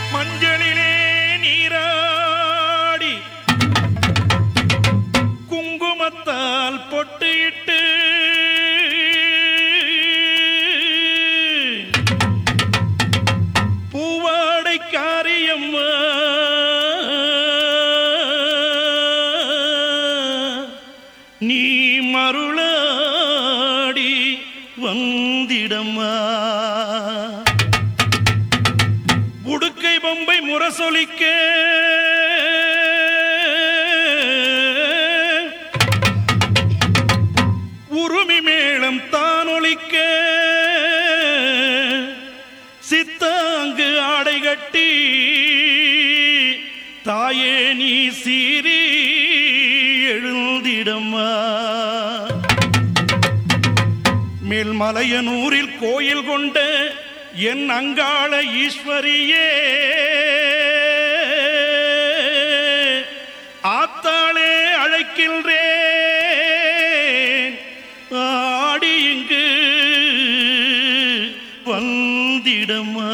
மஞ்சளிலே நீராடி குங்குமத்தால் பொட்டிட்டு பூவாடை காரியம்மா நீ மருளாடி வந்திடம்மா உடுக்கை பொம்பை முரசொலிக்க உருமி மேளம் தானொலிக்க சித்தாங்கு ஆடை கட்டி தாயே நீ சீறி எழுந்திடம்மா மேல்மலையனூரில் கோயில் கொண்ட என் அங்காள ஈஸ்வரியே ஆத்தாளே அழைக்கின்றேன் ஆடி இங்கு வந்திடமா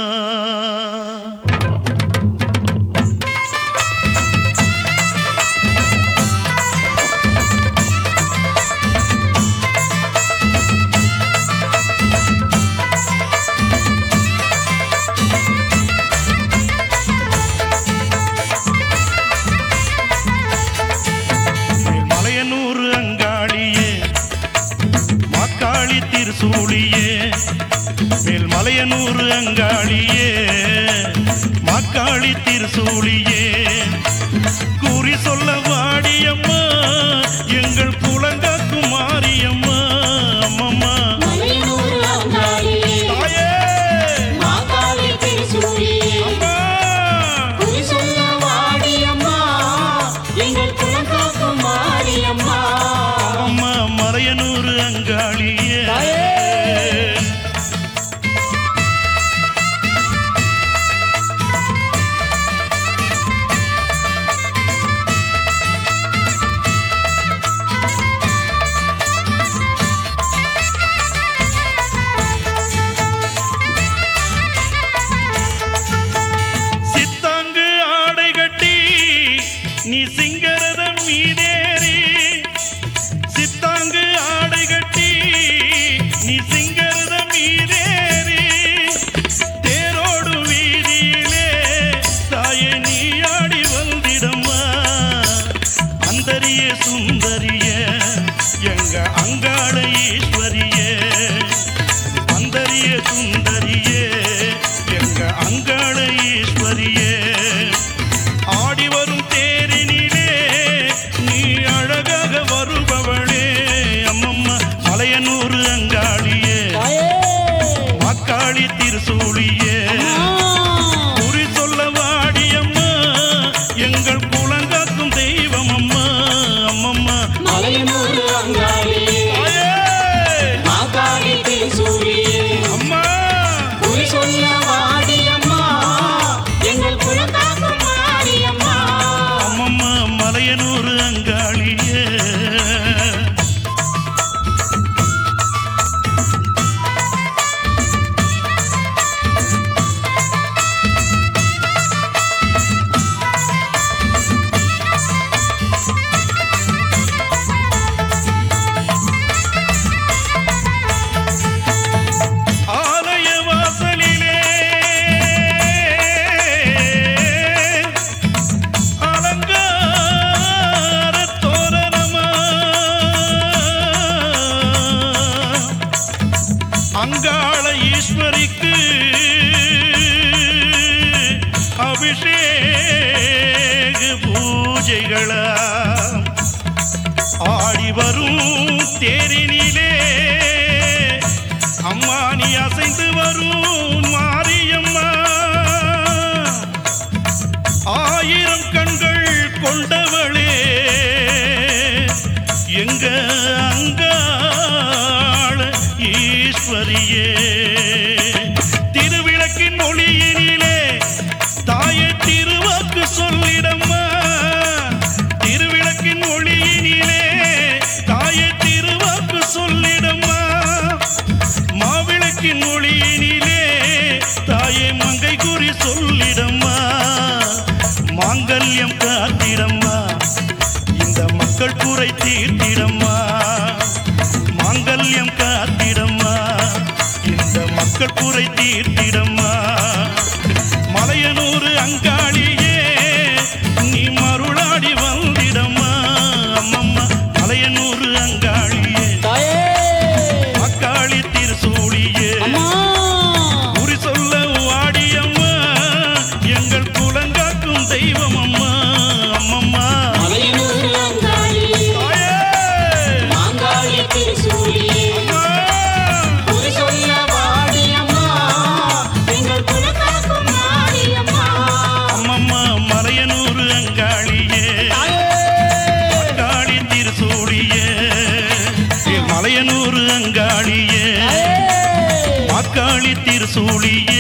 மலையனூர் அங்காளியே மாக்காளி திருசூழியே மேல் மலையனூர் அங்காளியே மாக்காளி திருசூழியே கூறி சொல்ல வாடியம்மா எங்கள் குலங்காக்கும் மாரியம்மா அம்மம்மா மலையனூர் அங்காளியே, தாயே மாகாளி திருச்சூழியே, அம்மா குறி சொல்ல வாடியம்மா, எங்கள் குலம் காக்கும் மாரியம்மா. அம்மா மலையனூர் அங்காளியே சித்தாங்கு ஆடை கட்டி நீ சிங்கரதம் மீதேறி சித்தாங்கு ஆடை கட்டி நீ சிங்கரதம் மீதேறி தேரோடு வீதியிலே தாயே நீ ஆடி வந்திடம்மா அந்தரிய சுந்தரிய எங்க அங்காள ஈஸ்வரியே அந்தரிய சுந்தரியே எங்க அங்காள ஈஸ்வரியே ஆடி வரும் தேரினிலே நீ அழகாக வருபவளே அம்மம்மா மலையனூர் அங்காளியே மக்காளி திருசூழியே குறி சொல்ல வாடியம்மா எங்கள் குலங்காக்கும் தெய்வம் அம்மா அம்மம்மா மலையனூர் அங்காளியே, தாயே! மாகாளி திருச்சூழியே, அம்மா குறி சொல்ல வாடியம்மா, எங்கள் குலம் காக்கும் மாரியம்மா. அம்மம்மா மலையனூர் அங்காளியே ஆலய வாசலிலே அலங்கார தோரணமா அங்காள ஈஸ்வரிக்கு அபிஷேக பூஜைகளா ஆடி வரும் தேரினிலே அம்மா நீ அசைந்து வரும் மாரியம்மா ஆயிரம் கண்கள் கொண்டவளே எங்க அங்காள ஈஸ்வரியே திருவிளக்கின் ஒளியினிலே தாயே திருவாக்கு சொல்லிடம்மா திருவிளக்கின் ஒளியினிலே தாயே திருவாக்கு சொல்லிடம்மா மாவிளக்கின் ஒளியினிலே தாயே மங்கை குறி சொல்லிடம்மா மாங்கல்யம் காத்திடம்மா இந்த மக்கள் குறை தீர்த்திடம்மா மாங்கல்யம் காத்திடம்மா இந்த மக்கள் குறை தீர்த்திடம்மா மலையனூர் அங்காளியே நீ மருளாடி வந்திடம்மா அம்மம்மா மலையனூர் அங்காளியே தாயே அக்காளி திருசூழியே அம்மா குறி சொல்ல வாடியம்மா எங்கள் குலங்காக்கும் தெய்வம் அம்மா அம்மம்மா மலையனூர் அங்காளி தாயே! மாங்காளி திருசூலியே அம்மா! குறி சொல்ல வாடியம்மா எங்கள் குலகாக்கும் மாரியம்மா அம்மம்மா மலையனூர் அங்காளியே அங்காளி திருசூழியே ஏ மலையனூர் அங்காளியே அக்காளி திருசூழியே